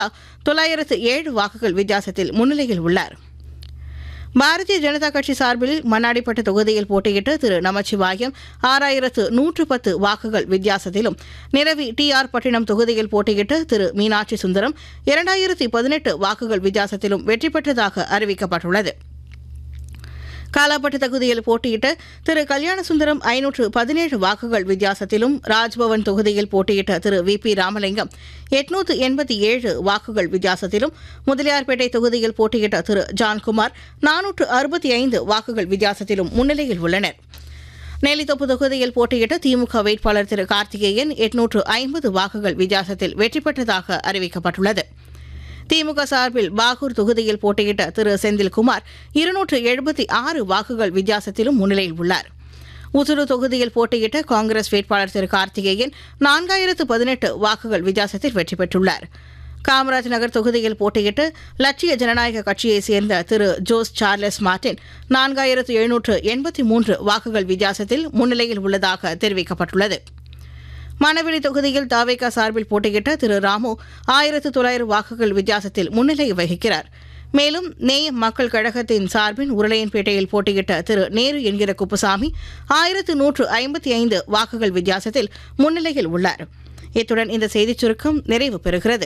தொள்ளாயிரத்து ஏழு வாக்குகள் வித்தியாசத்தில் முன்னிலையில் உள்ளார் பாரதிய ஜனதா கட்சி சார்பில் மண்ணாடிப்பட்டு தொகுதியில் போட்டியிட்ட திரு நமச்சிவாயம் ஆறாயிரத்து நூற்று பத்து வாக்குகள் வித்தியாசத்திலும் நிரவி டி ஆர் பட்டினம் தொகுதியில் போட்டியிட்ட திரு மீனாட்சி சுந்தரம் இரண்டாயிரத்தி பதினெட்டு வாக்குகள் வித்தியாசத்திலும் வெற்றி பெற்றதாக அறிவிக்கப்பட்டுள்ளது காலாப்பட்டு தொகுதியில் போட்டியிட்ட திரு கல்யாணசுந்தரம் ஐநூற்று பதினேழு வாக்குகள் வித்தியாசத்திலும் ராஜ்பவன் தொகுதியில் போட்டியிட்ட திரு வி பி ராமலிங்கம் எட்நூற்று எண்பத்தி ஏழு வாக்குகள் வித்தியாசத்திலும் முதலியார்பேட்டை தொகுதியில் போட்டியிட்ட திரு ஜான்குமார் நானூற்று அறுபத்தி ஐந்து வாக்குகள் வித்தியாசத்திலும் முன்னிலையில் உள்ளனர் நெல்லித்தோப்பு தொகுதியில் போட்டியிட்ட திமுக வேட்பாளர் திரு கார்த்திகேயன் எட்நூற்று ஐம்பது வாக்குகள் வித்தியாசத்தில் வெற்றி பெற்றதாக அறிவிக்கப்பட்டுள்ளது திமுக சார்பில் பாகூர் தொகுதியில் போட்டியிட்ட திரு செந்தில்குமார் இருநூற்று எழுபத்தி ஆறு வாக்குகள் வித்தியாசத்திலும் முன்னிலையில் உள்ளார் உசுரு தொகுதியில் போட்டியிட்ட காங்கிரஸ் வேட்பாளர் திரு கார்த்திகேயன் நான்காயிரத்து பதினெட்டு வாக்குகள் வித்தியாசத்தில் வெற்றி பெற்றுள்ளார் காமராஜ் நகர் தொகுதியில் போட்டியிட்டு லட்சிய ஜனநாயக கட்சியைச் சேர்ந்த திரு ஜோஸ் சார்லஸ் மார்டின் நான்காயிரத்து எழுநூற்று எண்பத்தி மூன்று வாக்குகள் வித்தியாசத்தில் முன்னிலையில் உள்ளதாக தெரிவிக்கப்பட்டுள்ளது மணவெளி தொகுதியில் தாவேகா சார்பில் போட்டியிட்ட திரு ராமு ஆயிரத்து தொள்ளாயிரம் வாக்குகள் வித்தியாசத்தில் முன்னிலை வகிக்கிறார் மேலும் நேய மக்கள் கழகத்தின் சார்பில் உருளையன்பேட்டையில் போட்டியிட்ட திரு நேரு என்கிற குப்புசாமி ஆயிரத்து நூற்று ஐம்பத்தி ஐந்து வாக்குகள் வித்தியாசத்தில் முன்னிலையில் உள்ளார் இத்துடன் இந்த செய்திச் சுருக்கம் நிறைவு பெறுகிறது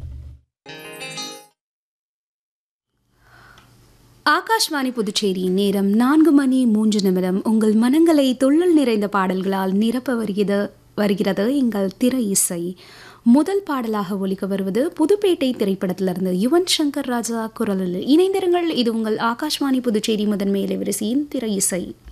ஆகாஷ்வாணி புதுச்சேரி நேரம் நான்கு மணி மூன்று நிமிடம் உங்கள் மனங்களை தொழில் நிறைந்த பாடல்களால் நிரப்ப வருகிறது வருகிறது எங்கள் திரை இசை முதல் பாடலாக ஒலிக்க வருவது புதுப்பேட்டை திரைப்படத்திலிருந்து யுவன் சங்கர் ராஜா குரலில் இணைந்திருங்கள் இது உங்கள் ஆகாஷ்வாணி புதுச்சேரி முதன்மை இலைவரிசையின் திரை இசை